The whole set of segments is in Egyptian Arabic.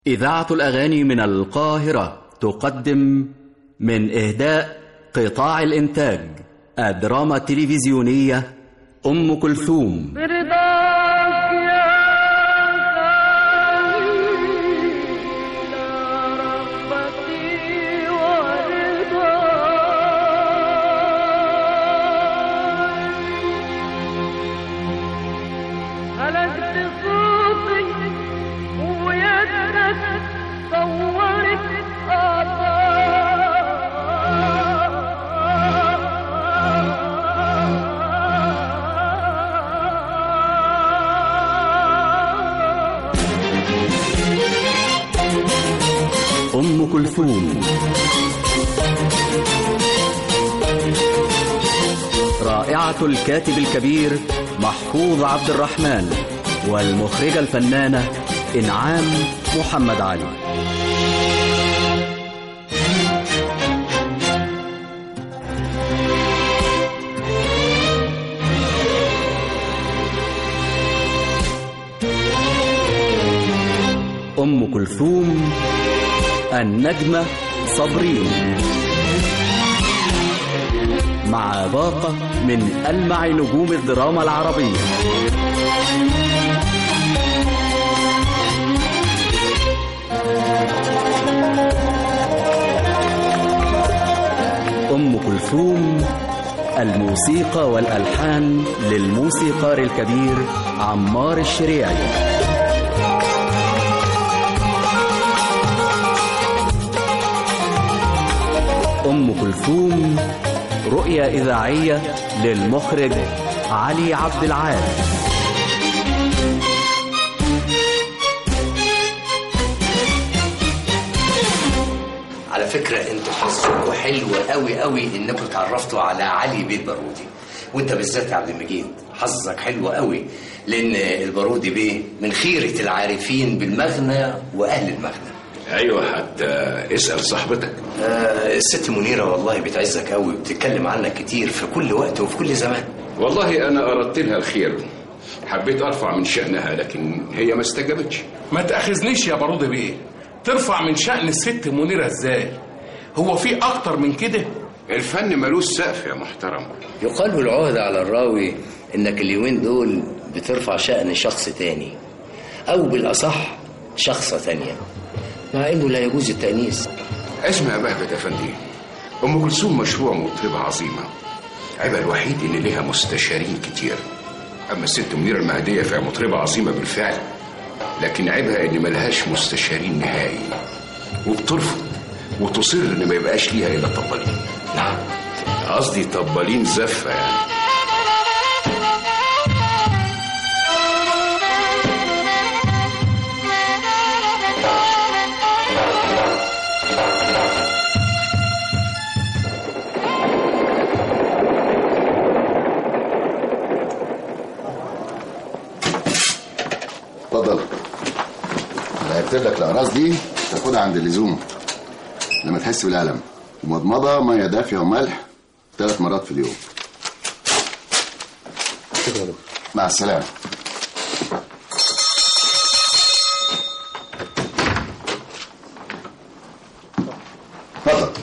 إذاعة الأغاني من القاهرة تقدم من إهداء قطاع الإنتاج الدراما التلفزيونية أم كلثوم برضاك يا خليل رغبتي ورضاي هلكت صوتي ويدك صورت أم كلثوم رائعة الكاتب الكبير محفوظ عبد الرحمن والمخرجة الفنانة إنعام محمد علي أم كلثوم النجمة صابرين مع باقة من ألمع نجوم الدراما العربية أم كلثوم الموسيقى والألحان للموسيقار الكبير عمار الشريعي أم كلثوم رؤية إذاعية للمخرج علي عبد العال على فكرة انتوا حظكم حلو قوي قوي انكم اتعرفتوا على علي بيه البارودي وانت بالذات يا عبد المجيد حظك حلو قوي لان البارودي بيه من خيرة العارفين بالمغنى واهل المغنى ايوه حتى اسال صاحبتك آه الست منيرة والله بتعزك قوي وبتتكلم عنك كتير في كل وقت وفي كل زمان والله انا اردت لها الخير حبيت ارفع من شانها لكن هي ما استجابتش ما تأخذنيش يا بارود بيه ترفع من شأن الست منيرة ازاي هو في اكتر من كده الفن ملوش سقف يا محترم يقال العهد على الراوي انك اليومين دول بترفع شأن شخص تاني او بالاصح شخصة تانية مع انه لا يجوز التأنيث اسمع يا بهجت افندي ام كلثوم مشروع مطربه عظيمه عيبها الوحيد ان ليها مستشارين كتير اما الست منيره المهديه فهي مطربه عظيمه بالفعل لكن عيبها ان ملهاش مستشارين نهائي وبترفض وتصر ان ما يبقاش ليها الا طبالين نعم قصدي طبالين زفه يعني اتفضل انا هكتب لك الاقراص دي تاخدها عند اللزوم لما تحس بالالم ومضمضه ميه دافيه وملح ثلاث مرات في اليوم مع السلامه اتفضل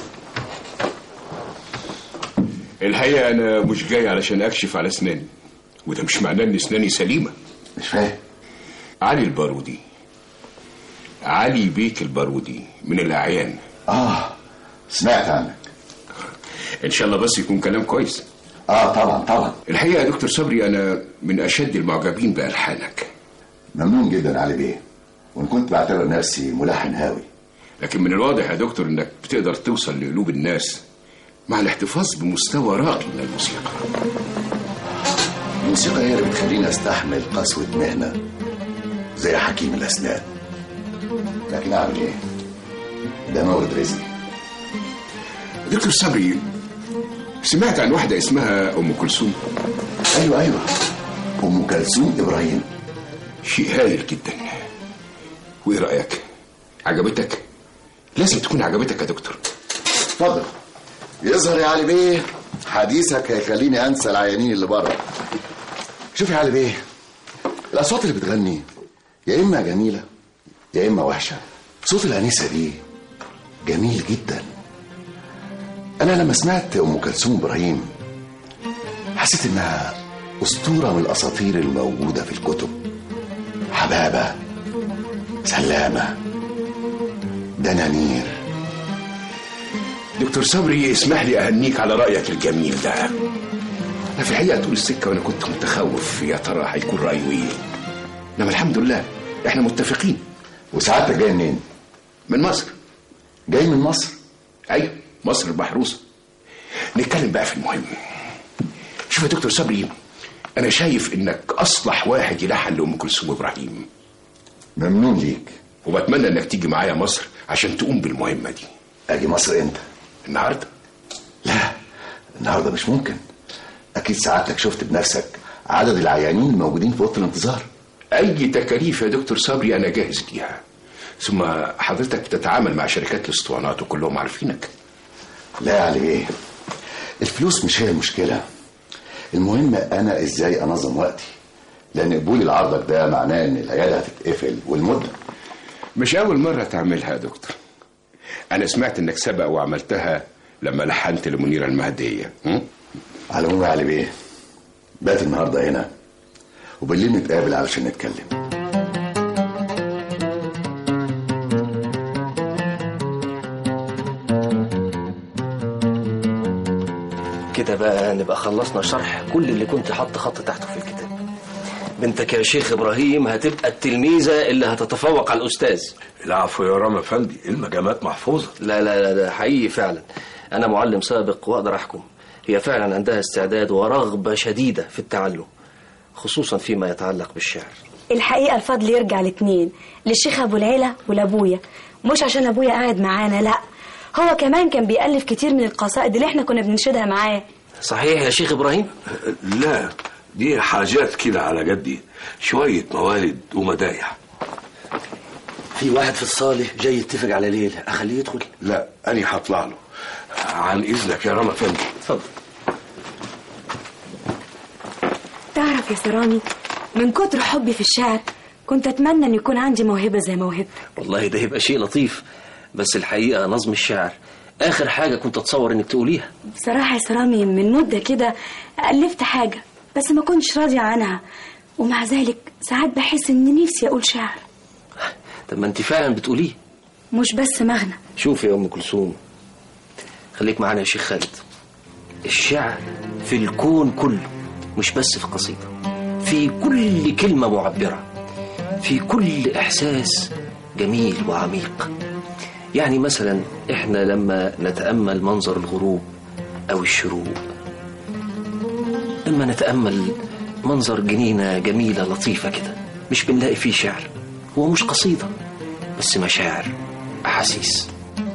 الحقيقه انا مش جاي علشان اكشف على اسناني وده مش معناه ان اسناني سليمه مش فاهم علي البارودي علي بيك البارودي من الاعيان اه سمعت عنك ان شاء الله بس يكون كلام كويس اه طبعا طبعا الحقيقه يا دكتور صبري انا من اشد المعجبين بالحانك ممنون جدا علي بيه وان كنت بعتبر نفسي ملحن هاوي لكن من الواضح يا دكتور انك بتقدر توصل لقلوب الناس مع الاحتفاظ بمستوى راقي من الموسيقى الموسيقى هي اللي بتخليني استحمل قسوة مهنة زي حكيم الأسنان لكن أعمل إيه؟ ده مورد رزقي دكتور صبري سمعت عن واحدة اسمها أم كلثوم أيوه أيوه أم كلثوم إبراهيم شيء هايل جدا وإيه رأيك؟ عجبتك؟ لازم تكون عجبتك يا دكتور اتفضل يظهر يا علي بيه حديثك هيخليني أنسى العيانين اللي بره شوف يا علي بيه الأصوات اللي بتغني يا إما جميلة يا اما وحشه صوت الانسه دي جميل جدا انا لما سمعت ام كلثوم ابراهيم حسيت انها اسطوره من الاساطير الموجوده في الكتب حبابه سلامه دنانير دكتور صبري اسمح لي اهنيك على رايك الجميل ده انا في الحقيقه طول السكه وانا كنت متخوف يا ترى هيكون رايه ايه انما الحمد لله احنا متفقين وسعادتك جاي منين من مصر جاي من مصر ايوه مصر المحروسه نتكلم بقى في المهم شوف يا دكتور صبري انا شايف انك اصلح واحد يلحن لام كلثوم ابراهيم ممنون ليك وبتمنى انك تيجي معايا مصر عشان تقوم بالمهمه دي اجي مصر امتى النهارده لا النهارده مش ممكن اكيد سعادتك شفت بنفسك عدد العيانين الموجودين في اوضه الانتظار اي تكاليف يا دكتور صبري انا جاهز ليها ثم حضرتك بتتعامل مع شركات الاسطوانات وكلهم عارفينك لا يا علي بيه الفلوس مش هي المشكله المهم انا ازاي انظم وقتي لان قبولي لعرضك ده معناه ان العياده هتتقفل والمده مش اول مره تعملها يا دكتور انا سمعت انك سبق وعملتها لما لحنت لمنيره المهديه م? على العموم يا علي بيه بات النهارده هنا وبالليل نتقابل علشان نتكلم كده بقى نبقى خلصنا شرح كل اللي كنت حاطط خط تحته في الكتاب بنتك يا شيخ ابراهيم هتبقى التلميذه اللي هتتفوق على الاستاذ العفو يا رام افندي المجامات محفوظه لا لا لا ده حقيقي فعلا انا معلم سابق واقدر احكم هي فعلا عندها استعداد ورغبه شديده في التعلم خصوصا فيما يتعلق بالشعر الحقيقة الفضل يرجع لاتنين للشيخ أبو العيلة ولأبويا مش عشان أبويا قاعد معانا لأ هو كمان كان بيألف كتير من القصائد اللي احنا كنا بننشدها معاه صحيح يا شيخ ابراهيم لا دي حاجات كده على جدي شويه موالد ومدايح في واحد في الصالح جاي يتفق على ليل اخليه يدخل لا انا هطلع له عن اذنك يا رام افندي اتفضل تعرف يا سراني من كتر حبي في الشعر كنت أتمنى أن يكون عندي موهبة زي موهبتك والله ده يبقى شيء لطيف بس الحقيقه نظم الشعر اخر حاجه كنت اتصور انك تقوليها بصراحة يا سرامي من مدة كده ألفت حاجة بس ما كنتش راضية عنها ومع ذلك ساعات بحس إن نفسي أقول شعر طب ما انت فعلا بتقوليه مش بس مغنى شوف يا ام كلثوم خليك معانا يا شيخ خالد الشعر في الكون كله مش بس في قصيدة في كل كلمة معبرة في كل إحساس جميل وعميق يعني مثلا إحنا لما نتأمل منظر الغروب أو الشروق لما نتأمل منظر جنينة جميلة لطيفة كده مش بنلاقي فيه شعر هو مش قصيدة بس مشاعر أحاسيس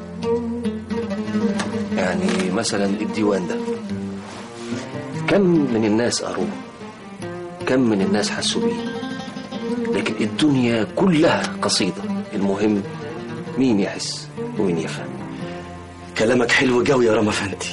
يعني مثلا الديوان ده كم من الناس قروه كم من الناس حسوا بيه لكن الدنيا كلها قصيدة المهم مين يحس ومين يفهم كلامك حلو قوي يا رام افندي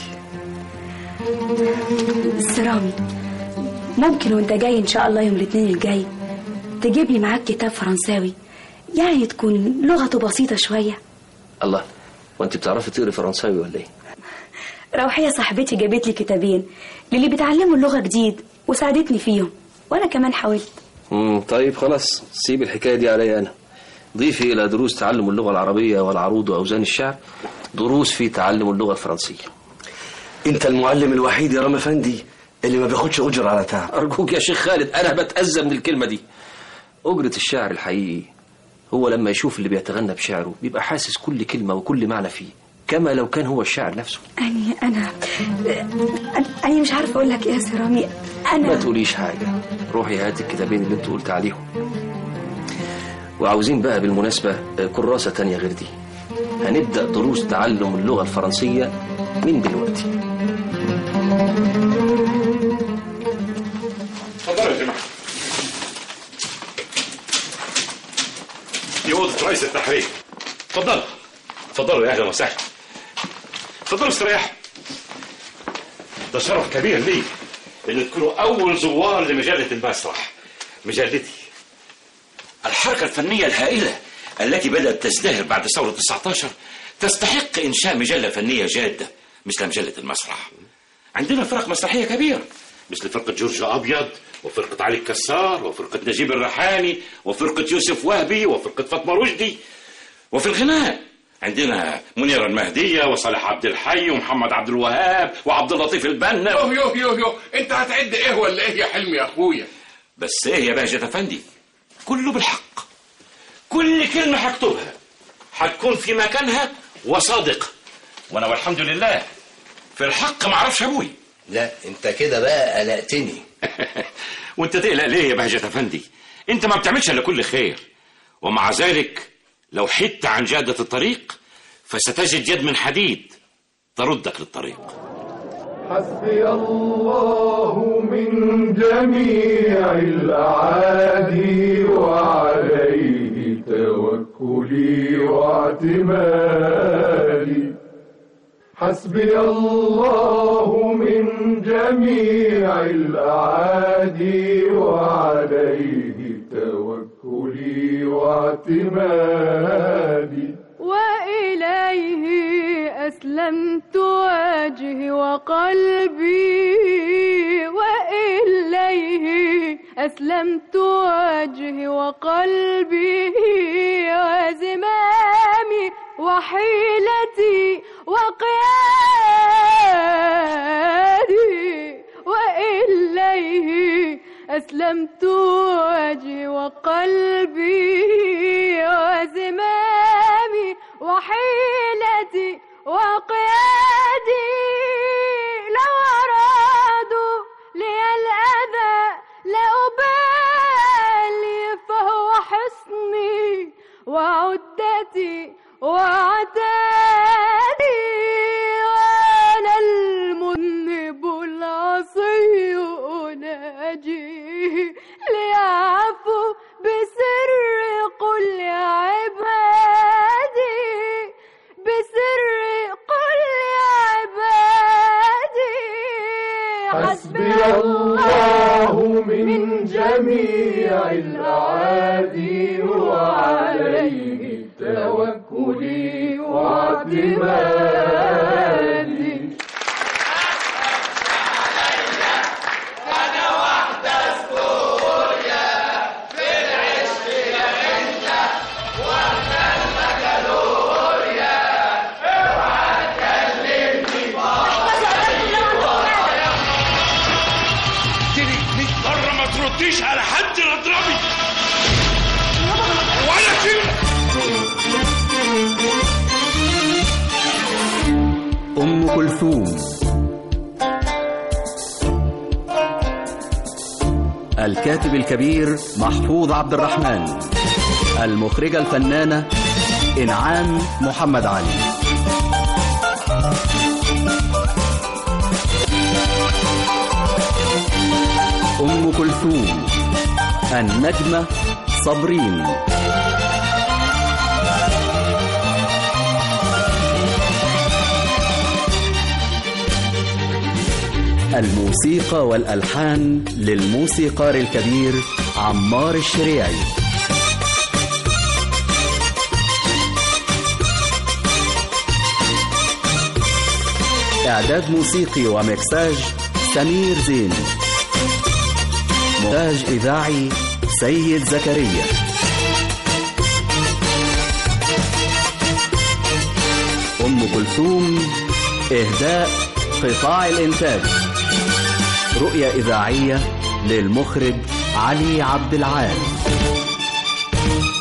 سرامي ممكن وانت جاي ان شاء الله يوم الاثنين الجاي تجيب لي معاك كتاب فرنساوي يعني تكون لغته بسيطة شوية الله وانت بتعرفي تقري فرنساوي ولا ايه روحية صاحبتي جابت لي كتابين للي بيتعلموا اللغة جديد وساعدتني فيهم وانا كمان حاولت مم طيب خلاص سيب الحكاية دي عليا أنا ضيفي إلى دروس تعلم اللغة العربية والعروض وأوزان الشعر دروس في تعلم اللغة الفرنسية انت المعلم الوحيد يا رام افندي اللي ما بياخدش اجر على تعب أرجوك يا شيخ خالد أنا بتأذى من الكلمة دي أجرة الشاعر الحقيقي هو لما يشوف اللي بيتغنى بشعره بيبقى حاسس كل كلمة وكل معنى فيه كما لو كان هو الشاعر نفسه أني أنا أنا- أنا مش عارفة أقول لك إيه يا سرامي ما أنا تقوليش حاجة روحي هاتي الكتابين اللي انت قلت عليهم وعاوزين بقى بالمناسبة كراسة تانية غير دي هنبدأ دروس تعلم اللغة الفرنسية من دلوقتي اتفضلوا يا جماعه دي اوضه رئيس التحرير اتفضلوا اتفضلوا يا اهلا وسهلا اتفضلوا استريحوا ده شرف كبير لي ان تكونوا اول زوار لمجله المسرح مجلتي الحركة الفنية الهائلة التي بدأت تزدهر بعد ثورة 19 تستحق إنشاء مجلة فنية جادة مثل مجلة المسرح عندنا فرق مسرحية كبيرة مثل فرقة جورج أبيض وفرقة علي الكسار وفرقة نجيب الريحاني وفرقة يوسف وهبي وفرقة فاطمة رشدي وفي الغناء عندنا منيرة المهدية وصالح عبد الحي ومحمد عبد الوهاب وعبد اللطيف البنا يوه يوه يوه يوه انت هتعد ايه ولا ايه يا حلمي يا اخويا بس ايه يا بهجة افندي كله بالحق كل كلمة هكتبها هتكون في مكانها وصادقة وانا والحمد لله في الحق ما اعرفش ابوي لا انت كده بقى قلقتني وانت تقلق ليه يا بهجة افندي انت ما بتعملش الا كل خير ومع ذلك لو حدت عن جادة الطريق فستجد يد من حديد تردك للطريق حسبي الله من جميع الأعادي وعليه توكلي واعتمادي حسبي الله من جميع الأعادي وعليه توكلي واعتمادي وإليه أسلمت وجهي وقلبي وإليه أسلمت وجهي وقلبي وزمامي وحيلتي وقيادي وإليه أسلمت وجهي وقلبي وزمامي وحيلتي وقيادي لو أرادوا لي الأذى لا أبالي فهو حصني وعدتي وعتادي وأنا المذنب العصي أناجي ليعفو بسر قل يا عبادي بسر قل يا عبادي حسبي الله من جميع الأعادي وعليه توكلي واعتمادي مرة ما ترديش على حد اضربي ولا كلمة أم كلثوم الكاتب الكبير محفوظ عبد الرحمن المخرجة الفنانة إنعام محمد علي أم كلثوم النجمة صابرين الموسيقى والألحان للموسيقار الكبير عمار الشريعي إعداد موسيقي ومكساج سمير زين مونتاج إذاعي سيد زكريا أم كلثوم إهداء قطاع الإنتاج رؤية إذاعية للمخرج علي عبد العال